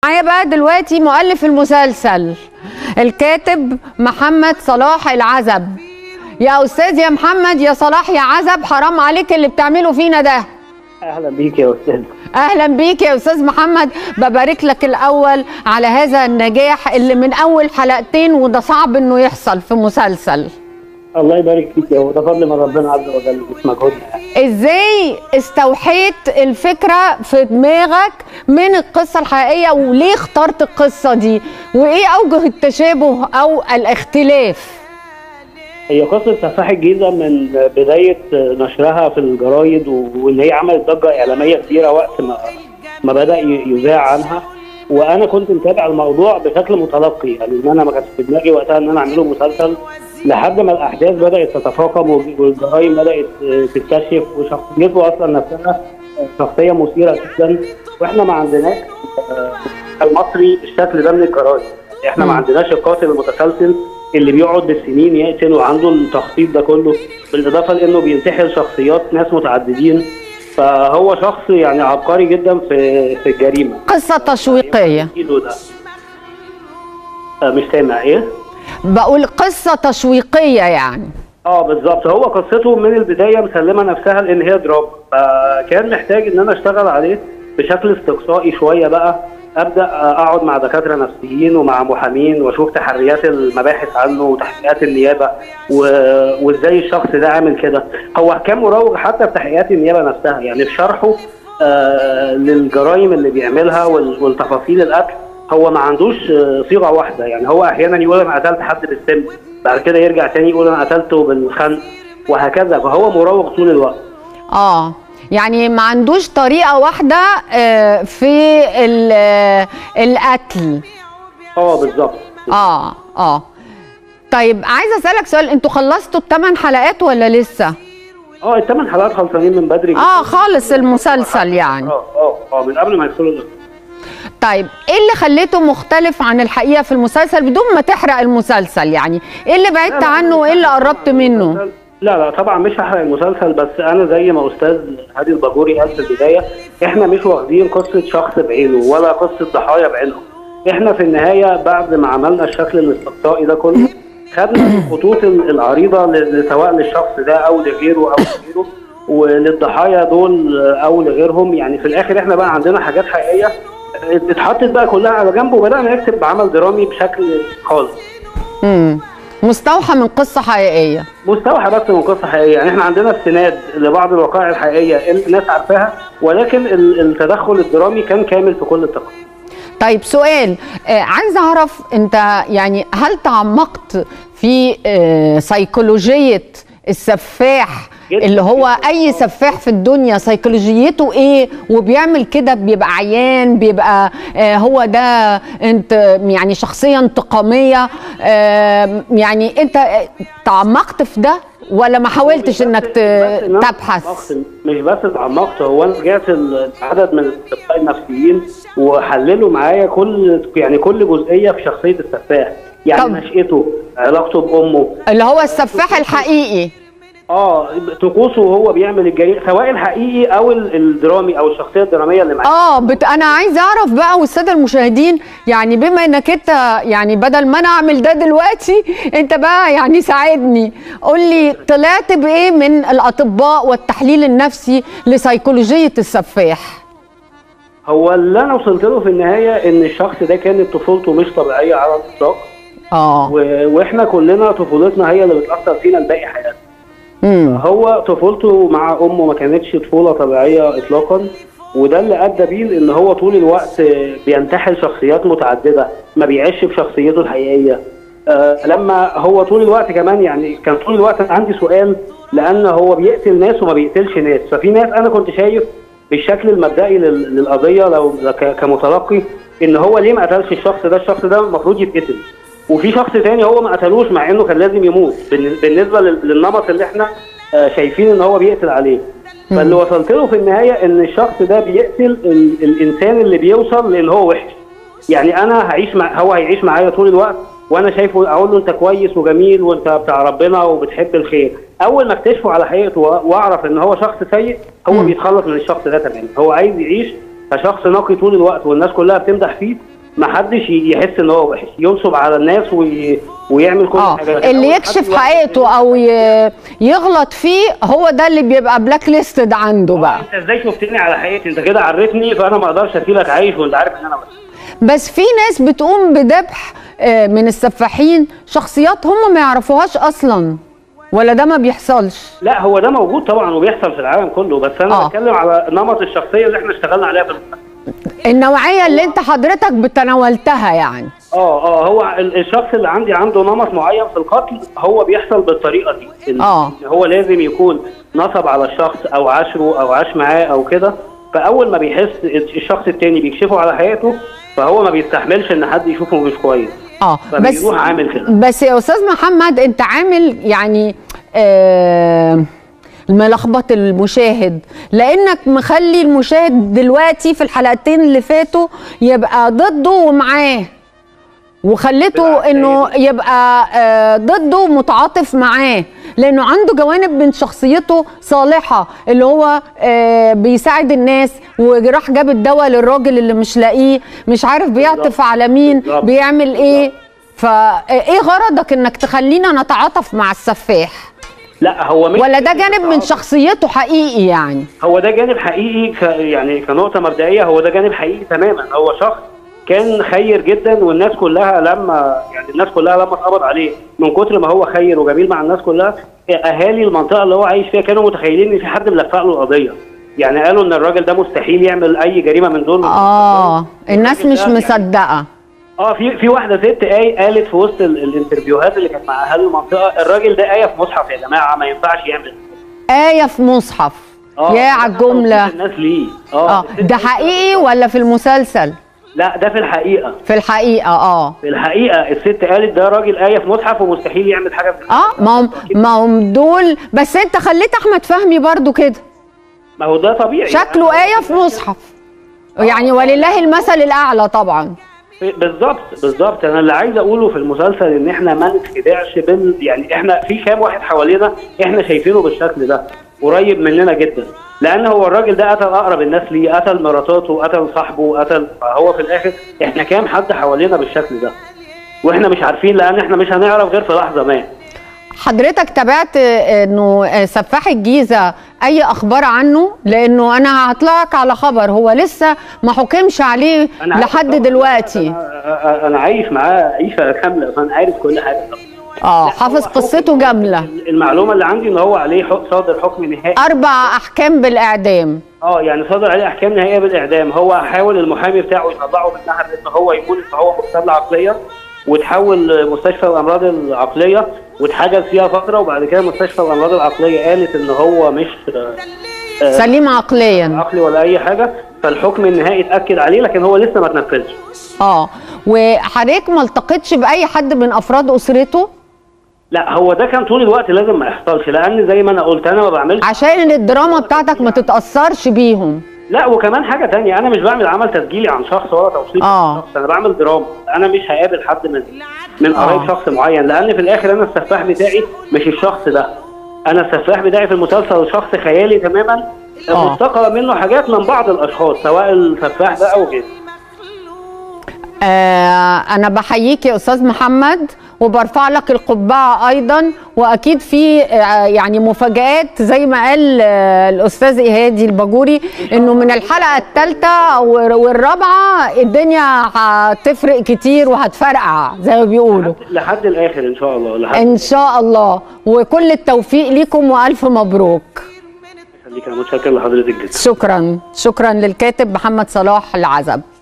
معايا بقى دلوقتي مؤلف المسلسل الكاتب محمد صلاح العزب يا استاذ يا محمد يا صلاح يا عزب حرام عليك اللي بتعمله فينا ده اهلا بيك يا استاذ اهلا بيك يا استاذ محمد ببارك لك الاول على هذا النجاح اللي من اول حلقتين وده صعب انه يحصل في مسلسل الله يبارك فيك يا ده فضل من ربنا عز وجل مش مجهودنا ازاي استوحيت الفكره في دماغك من القصه الحقيقيه وليه اخترت القصه دي وايه اوجه التشابه او الاختلاف هي قصه سفاح الجيزه من بدايه نشرها في الجرايد وان هي عملت ضجه اعلاميه كبيره وقت ما ما بدا يذاع عنها وانا كنت متابع الموضوع بشكل متلقي يعني ان انا ما كانش في دماغي وقتها ان انا اعمله مسلسل لحد ما الاحداث بدات تتفاقم والجرائم بدات تتكشف وشخصيته اصلا نفسها شخصيه مثيره جدا واحنا ما عندناش المصري الشكل ده من الجرائم احنا ما عندناش القاتل المتسلسل اللي بيقعد بالسنين يقتل وعنده التخطيط ده كله بالاضافه لانه بينتحل شخصيات ناس متعددين فهو شخص يعني عبقري جدا في في الجريمه قصه تشويقيه ايده ده آه مش سامع ايه بقول قصه تشويقيه يعني اه بالظبط هو قصته من البدايه مسلمه نفسها لان هي دراما فكان محتاج ان انا اشتغل عليه بشكل استقصائي شويه بقى ابدا اقعد مع دكاتره نفسيين ومع محامين واشوف تحريات المباحث عنه وتحقيقات النيابه و... وازاي الشخص ده عامل كده هو كان مروج حتى في تحقيقات النيابه نفسها يعني في شرحه آه للجرائم اللي بيعملها وال... والتفاصيل القتل هو ما عندوش صيغه واحده يعني هو احيانا يقول انا قتلت حد بالسم بعد كده يرجع تاني يقول انا قتلته بالخنق وهكذا فهو مروج طول الوقت اه يعني ما عندوش طريقه واحده في القتل اه بالظبط اه اه طيب عايزه اسالك سؤال انتوا خلصتوا الثمان حلقات ولا لسه اه الثمان حلقات خلصانين من بدري اه خالص المسلسل يعني اه اه اه من قبل ما يدخلوا طيب ايه اللي خليته مختلف عن الحقيقه في المسلسل بدون ما تحرق المسلسل يعني ايه اللي بعدت عنه وايه اللي قربت منه لا لا طبعا مش هحرق المسلسل بس انا زي ما استاذ هادي الباجوري قال في البدايه احنا مش واخدين قصه شخص بعينه ولا قصه ضحايا بعينهم احنا في النهايه بعد ما عملنا الشكل الاستقصائي ده كله خدنا الخطوط العريضه سواء للشخص ده او لغيره او لغيره وللضحايا دول او لغيرهم يعني في الاخر احنا بقى عندنا حاجات حقيقيه اتحطت بقى كلها على جنب وبدانا نكتب بعمل درامي بشكل خالص امم مستوحى من قصه حقيقيه مستوحى بس من قصه حقيقيه يعني احنا عندنا استناد لبعض الوقائع الحقيقيه الناس عارفاها ولكن التدخل الدرامي كان كامل في كل التقارير طيب سؤال آه عايز اعرف انت يعني هل تعمقت في آه سيكولوجيه السفاح اللي هو اي سفاح في الدنيا سيكولوجيته ايه وبيعمل كده بيبقى عيان بيبقى آه هو ده انت يعني شخصيه انتقاميه آه يعني انت تعمقت في ده ولا ما حاولتش انك تبحث مش بس تعمقت هو انا رجعت عدد من الاطباء النفسيين وحللوا معايا كل يعني كل جزئيه في شخصيه السفاح يعني طب. نشأته علاقته بامه اللي هو السفاح الحقيقي اه طقوسه وهو بيعمل الجريمه سواء الحقيقي او الدرامي او الشخصيه الدراميه اللي معاه اه بت... انا عايز اعرف بقى والساده المشاهدين يعني بما انك انت يعني بدل ما انا اعمل ده دلوقتي انت بقى يعني ساعدني قول لي طلعت بايه من الاطباء والتحليل النفسي لسيكولوجيه السفاح هو اللي انا وصلت له في النهايه ان الشخص ده كانت طفولته مش طبيعيه على الاطلاق اه و... واحنا كلنا طفولتنا هي اللي بتاثر فينا لباقي حياتنا هو طفولته مع امه ما كانتش طفوله طبيعيه اطلاقا وده اللي ادى بيه ان هو طول الوقت بينتحل شخصيات متعدده ما بيعيش بشخصيته الحقيقيه آه لما هو طول الوقت كمان يعني كان طول الوقت عندي سؤال لان هو بيقتل ناس وما بيقتلش ناس ففي ناس انا كنت شايف بالشكل المبدئي للقضيه لو كمتلقي ان هو ليه ما قتلش الشخص ده الشخص ده المفروض يتقتل وفي شخص تاني هو ما قتلوش مع انه كان لازم يموت بالنسبه للنمط اللي احنا شايفين ان هو بيقتل عليه فاللي وصلت له في النهايه ان الشخص ده بيقتل الانسان اللي بيوصل لان هو وحش يعني انا هعيش مع هو هيعيش معايا طول الوقت وانا شايفه اقول له انت كويس وجميل وانت بتاع ربنا وبتحب الخير اول ما اكتشفه على حقيقته واعرف ان هو شخص سيء هو بيتخلص من الشخص ده تماما هو عايز يعيش كشخص نقي طول الوقت والناس كلها بتمدح فيه ما حدش يحس ان هو وحش ينصب على الناس وي... ويعمل كل اه حاجه لكن اللي أول يكشف حد واحد- حقيقته او ي- يغلط فيه هو ده اللي بيبقى بلاك ليستد عنده بقى انت ازاي شفتني على حقيقتي انت كده عرفتني فانا ما اقدرش اسيبك عايش وانت عارف ان انا وحش بس في ناس بتقوم بذبح آه، من السفاحين شخصيات هم ما يعرفوهاش اصلا ولا ده ما بيحصلش لا هو ده موجود طبعا وبيحصل في العالم كله بس انا آه. بتكلم على نمط الشخصيه اللي احنا اشتغلنا عليها في المسلسل النوعيه اللي انت حضرتك بتناولتها يعني اه اه هو ال- الشخص اللي عندي عنده نمط معين في القتل هو بيحصل بالطريقه دي إن آه. إن هو لازم يكون نصب على الشخص او عاشره او عاش معاه او كده فاول ما بيحس الشخص التاني بيكشفه على حياته فهو ما بيستحملش ان حد يشوفه مش كويس اه بس فبيروح عامل كده بس يا استاذ محمد انت عامل يعني آه ملخبط المشاهد لانك مخلي المشاهد دلوقتي في الحلقتين اللي فاتوا يبقى ضده ومعاه وخليته بالعكس انه يبقى آه، ضده متعاطف معاه لانه عنده جوانب من شخصيته صالحه اللي هو آه، بيساعد الناس وراح جاب الدواء للراجل اللي مش لاقيه مش عارف بيعطف بالظبط. على مين بالظبط. بيعمل ايه فايه غرضك انك تخلينا نتعاطف مع السفاح لا هو مش ولا ده جانب من شخصيته حقيقي يعني هو ده جانب حقيقي ك يعني كنقطه مبدئيه هو ده جانب حقيقي تماما هو شخص كان خير جدا والناس كلها لما يعني الناس كلها لما اتقبض عليه من كتر ما هو خير وجميل مع الناس كلها اهالي المنطقه اللي هو عايش فيها كانوا متخيلين ان في حد ملفق له القضيه يعني قالوا ان الراجل ده مستحيل يعمل اي جريمه من دول اه الناس الراجل مش ده يعني- مصدقه اه في في واحده ست آية قالت في وسط ال- الانترفيوهات اللي كانت مع اهالي المنطقه الراجل ده آية في مصحف يا جماعه ما ينفعش يعمل آية في مصحف يا على الجملة الناس ليه اه الست ده قالت- حقيقي ولا في المسلسل لا ده في الحقيقه في الحقيقة اه في الحقيقه الست قالت ده راجل آية في مصحف ومستحيل يعمل حاجه من اه ما هم ما هم دول بس انت خليت احمد فهمي برضو كده ما هو ده طبيعي شكله آية في مصحف يعني ولله المثل الأعلى طبعا بالظبط بالظبط انا اللي عايز اقوله في المسلسل ان احنا ما نتخدعش بال يعني احنا في كام واحد حوالينا احنا شايفينه بالشكل ده قريب مننا جدا لان هو الراجل ده قتل اقرب الناس ليه قتل مراتاته قتل صاحبه قتل فهو في الاخر احنا كام حد حوالينا بالشكل ده واحنا مش عارفين لان احنا مش هنعرف غير في لحظه ما حضرتك تابعت انه سفاح الجيزه اي اخبار عنه لانه انا هطلعك على خبر هو لسه ما حكمش عليه أنا عارف لحد طبعاً. دلوقتي انا, أنا عايش معاه عيشه كامله فانا عارف كل حاجه اه لا، حافظ هو قصته حكم- جامله المعلومه اللي عندي ان هو عليه حق- صادر حكم نهائي اربع احكام بالاعدام اه يعني صدر عليه احكام نهائيه بالاعدام هو حاول المحامي بتاعه يطلعه منها ان هو يقول ان هو مختل عقليا وتحول مستشفى الامراض العقليه واتحجز فيها فتره وبعد كده مستشفى الامراض العقليه قالت ان هو مش آه، آه، سليم عقليا عقلي ولا اي حاجه فالحكم النهائي اتاكد عليه لكن هو لسه ما اتنفذش اه وحضرتك ما التقيتش باي حد من افراد اسرته لا هو ده كان طول الوقت لازم ما يحصلش لان زي ما انا قلت انا ما بعملش عشان الدراما بتاعتك ما تتاثرش بيهم لا وكمان حاجه تانية انا مش بعمل عمل تسجيلي عن شخص ولا توصيف آه. عن شخص انا بعمل دراما انا مش هقابل حد من من آه. قرايب شخص معين لان في الاخر انا السفاح بتاعي مش الشخص ده انا السفاح بتاعي في المسلسل شخص خيالي تماما آه. مستقى منه حاجات من بعض الاشخاص سواء السفاح ده او غيره آه انا بحييك يا استاذ محمد وبرفع لك القبعه ايضا واكيد في آه يعني مفاجات زي ما قال آه الاستاذ ايهادي الباجوري انه من الحلقه الثالثه والرابعه الدنيا هتفرق كتير وهتفرقع زي ما بيقولوا لحد الاخر ان شاء الله لحد ان شاء الله وكل التوفيق ليكم والف مبروك خليك انا متشكر لحضرتك جدا شكرا شكرا للكاتب محمد صلاح العزب